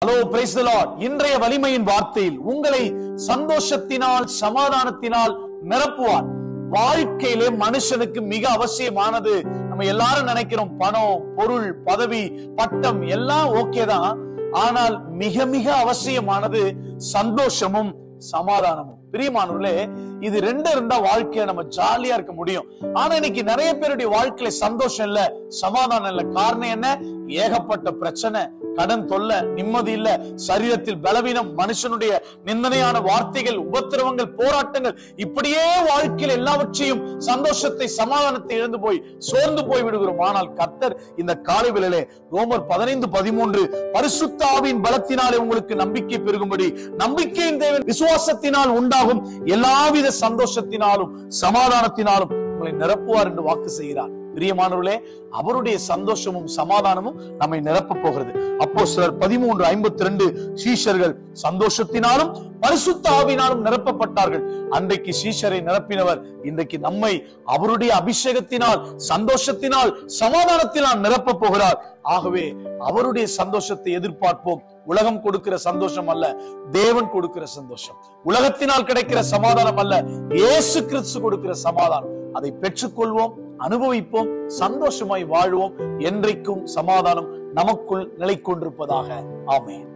hello praise the Lord இன்றைய வலிமையின் வார்த்தையில் உங்களை சந்தோஷத்தினால் சமாதானத்தினால் நிரப்புவார் வாழ்க்கையிலே மனுஷனுக்கு மிக அவசியமானது நம்ம எல்லாரும் நினைக்கிறோம் பணம் பொருள் பதவி பட்டம் எல்லாம் ஓகே தான் ஆனால் மிக மிக அவசியமானது சந்தோஷமும் சமாதானமும் பிரியமானவர்களே இது ரெண்டு இருந்தா வாழ்க்கைய நம்ம ஜாலியா இருக்க முடியும் ஆனா இன்னைக்கு நிறைய பேருடைய வாழ்க்கையில சந்தோஷம் இல்ல சமாதானம் இல்ல காரணம் என்ன ஏகப்பட்ட பிரச்சனை கடன் தொல்ல நிம்மதி இல்ல சரீரத்தில் பலவீனம் மனுஷனுடைய நிந்தனையான வார்த்தைகள் உபத்திரவங்கள் போராட்டங்கள் இப்படியே வாழ்க்கையில் எல்லாவற்றையும் சந்தோஷத்தை சமாதானத்தை இழந்து போய் சோர்ந்து போய் விடுகிறோம் ஆனால் கர்த்தர் இந்த காலை வேளையிலே ரோமர் பதினைந்து பதிமூன்று பரிசுத்த ஆவியின் பலத்தினாலே உங்களுக்கு நம்பிக்கை பெருகும்படி நம்பிக்கையின் தேவன் விசுவாசத்தினால் உண்டாகும் எல்லாவித சந்தோஷத்தினாலும் சமாதானத்தினாலும் உங்களை நிரப்புவார் என்று வாக்கு செய்கிறார் பிரியமானவர்களே அவருடைய சந்தோஷமும் சமாதானமும் நம்மை நிரப்ப போகிறது அப்போ சிலர் பதிமூன்று ஐம்பத்தி ரெண்டு சீஷர்கள் சந்தோஷத்தினாலும் பரிசுத்த ஆவினாலும் நிரப்பப்பட்டார்கள் அன்றைக்கு சீஷரை நிரப்பினவர் இன்றைக்கு நம்மை அவருடைய அபிஷேகத்தினால் சந்தோஷத்தினால் சமாதானத்தினால் நிரப்ப போகிறார் ஆகவே அவருடைய சந்தோஷத்தை எதிர்பார்ப்போம் உலகம் கொடுக்கிற சந்தோஷம் அல்ல தேவன் கொடுக்கிற சந்தோஷம் உலகத்தினால் கிடைக்கிற சமாதானம் அல்ல இயேசு கிறிஸ்து கொடுக்கிற சமாதானம் அதை பெற்றுக்கொள்வோம் அனுபவிப்போம் சந்தோஷமாய் வாழ்வோம் என்றைக்கும் சமாதானம் நமக்குள் நிலை கொண்டிருப்பதாக ஆமென்